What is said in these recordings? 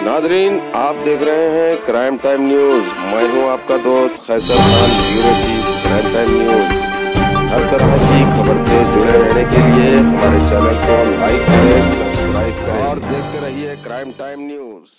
Nadreen आप देख रहे हैं क्राइम टाइम न्यूज मैं हूं आपका दोस्त Kaiser Khan bureau chief crime time news हर तरह की खबर से जुड़े रहने के लिए हमारे चैनल को लाइक करें सब्सक्राइब करें और देखते रहिए क्राइम टाइम न्यूज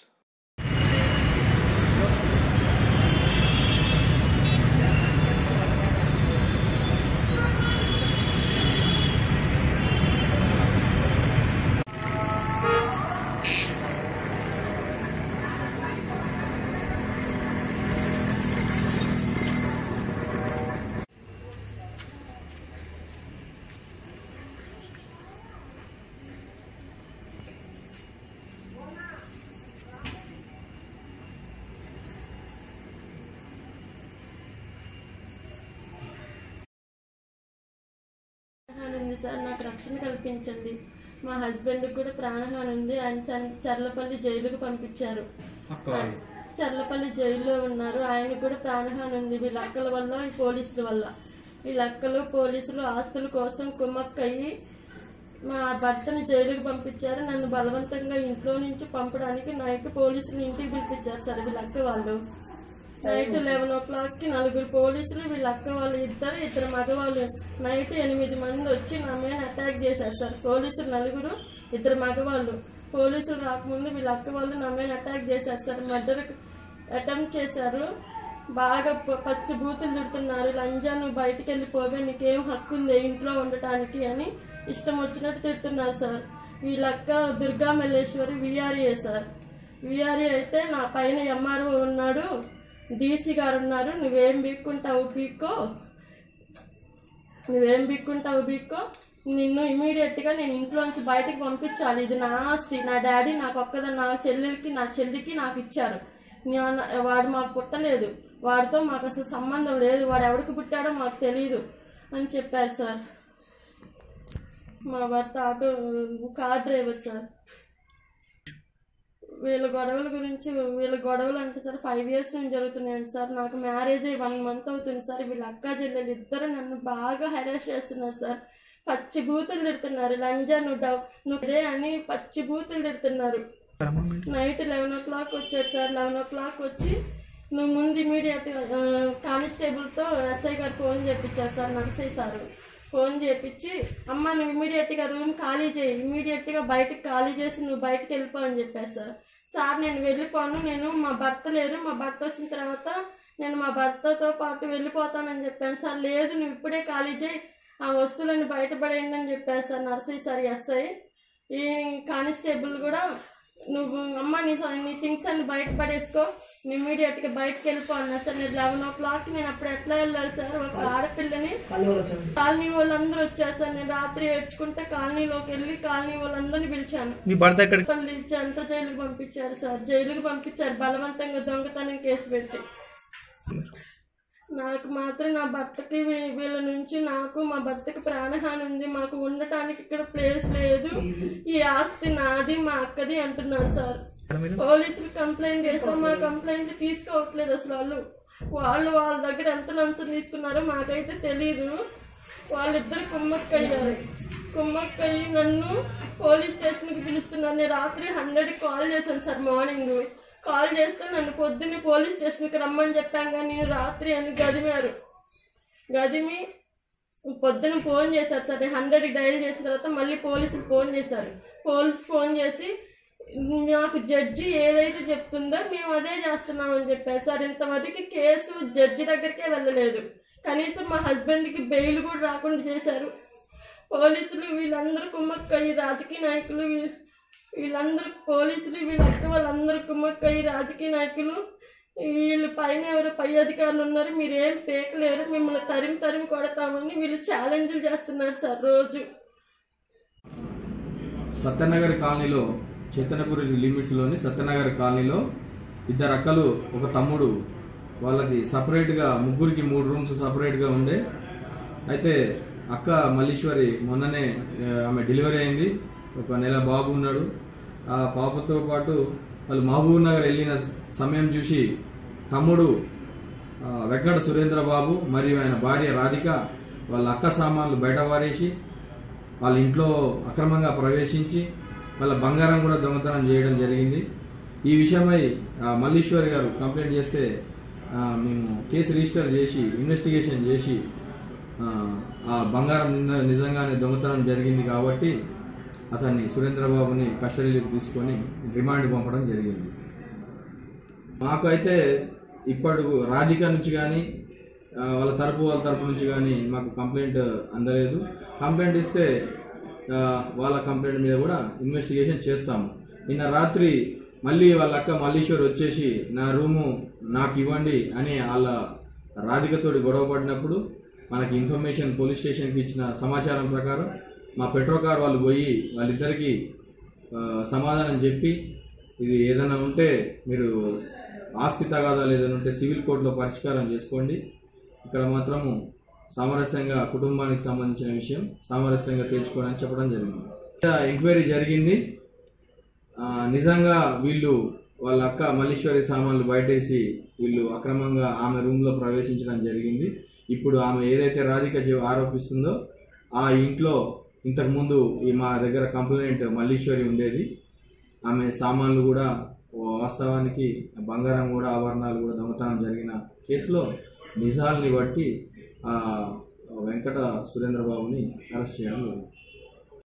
ప్రాణహాని ఉంది సార్ నాకు రక్షణ కల్పించండి మా హస్బెండ్కి కూడా ప్రాణహాని ఉంది ఆయన సన్- చర్లపల్లి జైలుకు పంపించారు అక్క వాళ్ళు చర్లపల్లి జైల్లో ఉన్నారు ఆయన కూడా ప్రాణహాని ఉంది వీళ్ళ అక్కల వల్ల ఈ పోలీసుల వల్ల వీళ్ళ అక్కలు పోలీసులు ఆస్తుల కోసం కుమ్మక్కయ్యి మా భర్తని జైలుకు పంపించారు నన్ను బలవంతంగా ఇంట్లో నుంచి పంపడానికి నైట్ పోలీసులు ఇంటికి పిలిపించారు సార్ వీళ్ళ అక్క వాళ్ళు నైట్ లెవెన్ ఓ క్లాక్ కి నలుగురు పోలీసులు వీళ్ళ అక్క వాళ్ళు ఇద్దరు ఇద్దరు మగవాళ్ళు నైట్ ఎనిమిది మంది వచ్చి నా మీద అటాక్ చేశారు సార్ పోలీసులు నలుగురు ఇద్దరు మగవాళ్ళు పోలీసులు రాకముందు వీళ్ళ అక్క వాళ్ళు నా మీద అటాక్ చేశారు సార్ మర్డర్ అటెంప్ట్ చేశారు బాగా ప- పచ్చి బూతులు తిడుతున్నారు లంజా నువ్వు బయటికి వెళ్ళిపోవే నీకేం హక్కు ఉంది ఇంట్లో ఉండటానికి అని ఇష్టం వచ్చినట్టు తిడుతున్నారు సార్ వీళ్ళక్క Durga Malleswari VRA sir VRA అయితే నా పైన ఎంఆర్ఓ ఉన్నాడు డీసీ గారు ఉన్నారు నువ్వేం బీక్కుంటావు బీక్కో నువ్వేం బిక్కుంటావు బిక్కో నిన్ను ఇమీడియట్ గా నేను ఇంట్లోంచి బయటకు పంపించాలి ఇది నా ఆస్తి నా డాడీ నాకు ఒక్కదా నా చెల్లెలకి నా చెల్లికి నాకు ఇచ్చారు నేను- వాడు మాకు పుట్టలేదు వాడితో మాకు అసలు సంబంధం లేదు వాడు ఎవరికి పుట్టాడో మాకు తెలియదు అని చెప్పారు సార్ మా భర్త ఆటో కార్ డ్రైవర్ సార్ వీళ్ళ గొడవల గురించి వీళ్ళ గొడవలు అంటే సార్ ఫైవ్ ఇయర్స్ నుంచి జరుగుతున్నాయండి సార్ నాకు మ్యారేజ్ అయ్యి వన్ మంత్ అవుతుంది సార్ వీళ్ళ అక్క చెల్లెలు ఇద్దరు నన్ను బాగా హెరాస్ చేస్తున్నారు సార్ పచ్చి బూతులు తిడుతున్నారు లంజా నువ్వు డవ్ నువ్వు ఇదే అని పచ్చి బూతులు తిడుతున్నారు నైట్ లెవెన్ ఓ క్లాక్ వచ్చారు సార్ లెవెన్ ఓ క్లాక్ వచ్చి నువ్వు ముందు ఇమీడియట్ కానిస్టేబుల్తో ఎస్ఐ గారు ఫోన్ చేయించారు సార్ నరసయ్య సార్ ఫోన్ చేయించి అమ్మ నువ్వు ఇమీడియట్ గా రూమ్ ఖాళీ చేయి ఇమీడియట్ గా బయటకు ఖాళీ చేసి నువ్వు బయటకు వెళ్ళిపో అని చెప్పారు సార్ సార్ నేను వెళ్ళిపోను నేను మా భర్త లేరు మా భర్త వచ్చిన తర్వాత నేను మా భర్తతో పాటు వెళ్ళిపోతానని చెప్పాను సార్ లేదు నువ్వు ఇప్పుడే ఖాళీ చేయి ఆ వస్తువులను బయటపడేయండి అని చెప్పారు సార్ నర్సయ్య సార్ ఎస్ఐ ఈ కానిస్టేబుల్ కూడా నువ్వు అమ్మ నీ నీ థింగ్స్ అన్ని బయట పడేసుకో ఇమీడియట్ గా బయటకు వెళ్ళిపో అన్నా సార్ నేను లెవెన్ ఓ క్లాక్ నేను అప్పుడు ఎట్లా వెళ్ళాలి సార్ ఒక ఆడపిల్లని కాలనీ వాళ్ళందరూ వచ్చారు సార్ నేను రాత్రి ఏడ్చుకుంటే కాలనీలోకి వెళ్ళి కాలనీ వాళ్ళందరినీ పిలిచాను మీ భర్త ఎక్కడ పల్లి జంట జైలుకి పంపించారు సార్ జైలుకి పంపించారు బలవంతంగా దొంగతనం కేసు పెట్టి నాకు మాత్రం నా భర్తకి వీ- వీళ్ళ నుంచి నాకు మా భర్తకి ప్రాణహాని ఉంది మాకు ఉండటానికి ఇక్కడ ప్లేస్ లేదు ఈ ఆస్తి నాది మా అక్కది అంటున్నారు సార్ పోలీసులు కంప్లైంట్ చేస్తాం మా కంప్లైంట్ తీసుకోవట్లేదు అసలు వాళ్ళు వాళ్ళు వాళ్ళ దగ్గర ఎంత లంచం తీసుకున్నారో మాకైతే తెలీదు వాళ్ళిద్దరు కుమ్మక్కయ్యారు కుమ్మక్కయ్యి నన్ను పోలీస్ స్టేషన్ కి పిలుస్తున్నారు నేను రాత్రి హండ్రెడ్ కాల్ చేశాను సార్ మార్నింగ్ కాల్ చేస్తే నన్ను పొద్దున్నే పోలీస్ స్టేషన్ కి రమ్మని చెప్పాను కానీ నేను రాత్రి అని గదిమారు గదిమి పొద్దున ఫోన్ చేశారు సార్ హండ్రెడ్ డైల్ చేసిన తర్వాత మళ్ళీ పోలీసులు ఫోన్ చేశారు పోలీస్ ఫోన్ చేసి నాకు జడ్జి ఏదైతే చెప్తుందో మేము అదే చేస్తున్నామని చెప్పారు సార్ ఇంతవరకు కేసు జడ్జి దగ్గరికే వెళ్ళలేదు కనీసం మా హస్బెండ్కి బెయిల్ కూడా రాకుండా చేశారు పోలీసులు వీళ్ళందరూ కుమ్మక్కయ్యి రాజకీయ నాయకులు వీ- వీళ్ళందరూ పోలీసులు వీళ్ళ అక్క వాళ్ళందరూ కుమ్మక్కయ్యి రాజకీయ నాయకులు వీళ్ళ పైన ఎవరు పై అధికారులు ఉన్నారు మీరేం పేకలేరు మిమ్మల్ని తరిమి తరిమి కొడతామని వీళ్ళు ఛాలెంజ్లు చేస్తున్నారు సార్ రోజు సత్యనగర్ కాలనీలో చైతన్యపురి లిమిట్స్ లోని సత్యనగర్ కాలనీలో ఇద్దరు అక్కలు ఒక తమ్ముడు వాళ్ళకి సపరేట్ గా ముగ్గురికి మూడు రూమ్స్ సపరేట్ గా ఉండే అయితే అక్క మల్లీశ్వరి మొన్ననే ఆ, ఆమె డెలివరీ అయింది ఒక నెల బాబు ఉన్నాడు ఆ పాపతో పాటు వాళ్ళు మహబూబ్ నగర్ వెళ్ళిన సమయం చూసి తమ్ముడు ఆ, వెంకట సురేంద్ర బాబు మరియు ఆయన భార్య రాధిక వాళ్ళ అక్క సామాన్లు బయట వారేసి వాళ్ళ ఇంట్లో అక్రమంగా ప్రవేశించి వాళ్ళ బంగారం కూడా దొంగతనం చేయడం జరిగింది ఈ విషయమై ఆ, మల్లీశ్వరి గారు కంప్లైంట్ చేస్తే ఆ, మేము కేసు రిజిస్టర్ చేసి ఇన్వెస్టిగేషన్ చేసి ఆ, ఆ బంగారం నిన్న- నిజంగానే దొంగతనం జరిగింది కాబట్టి అతన్ని సురేంద్రబాబుని కస్టడీలోకి తీసుకొని రిమాండ్ పంపడం జరిగింది మాకు అయితే ఇప్పుడు రాధిక నుంచి కానీ వాళ్ళ తరపు వాళ్ళ తరపు నుంచి కానీ మాకు కంప్లైంట్ అందలేదు కంప్లైంట్ ఇస్తే ఆ, వాళ్ళ కంప్లైంట్ మీద కూడా ఇన్వెస్టిగేషన్ చేస్తాము నిన్న రాత్రి మళ్ళీ వాళ్ళ అక్క మల్లీశ్వర్ వచ్చేసి నా రూము నాకు ఇవ్వండి అని వాళ్ళ రాధికతోటి గొడవ పడినప్పుడు మనకి ఇన్ఫర్మేషన్ పోలీస్ స్టేషన్కి ఇచ్చిన సమాచారం ప్రకారం మా పెట్రో కార్ వాళ్ళు పోయి వాళ్ళిద్దరికీ ఆ, సమాధానం చెప్పి ఇది ఏదైనా ఉంటే మీరు ఆస్తి తగాదాలు ఏదైనా ఉంటే సివిల్ కోర్టులో పరిష్కారం చేసుకోండి ఇక్కడ మాత్రము సామరస్యంగా కుటుంబానికి సంబంధించిన విషయం సామరస్యంగా తేల్చుకోండి అని చెప్పడం జరిగింది ఇక్కడ ఎంక్వైరీ జరిగింది ఆ, నిజంగా వీళ్ళు వాళ్ళ అక్క మల్లీశ్వరి సామాన్లు బయటేసి వీళ్ళు అక్రమంగా ఆమె రూమ్లో ప్రవేశించడం జరిగింది ఇప్పుడు ఆమె ఏదైతే రాధిక జీ- ఆరోపిస్తుందో ఆ ఇంట్లో ఇంతకుముందు ఈ మా దగ్గర కంప్లైంట్ మల్లీశ్వరి ఉండేది ఆమె సామాన్లు కూడా వాస్తవానికి బంగారం కూడా ఆభరణాలు కూడా దొంగతనం జరిగిన కేసులో నిజాల్ని బట్టి ఆ వెంకట సురేంద్రబాబుని అరెస్ట్ చేయడం జరిగింది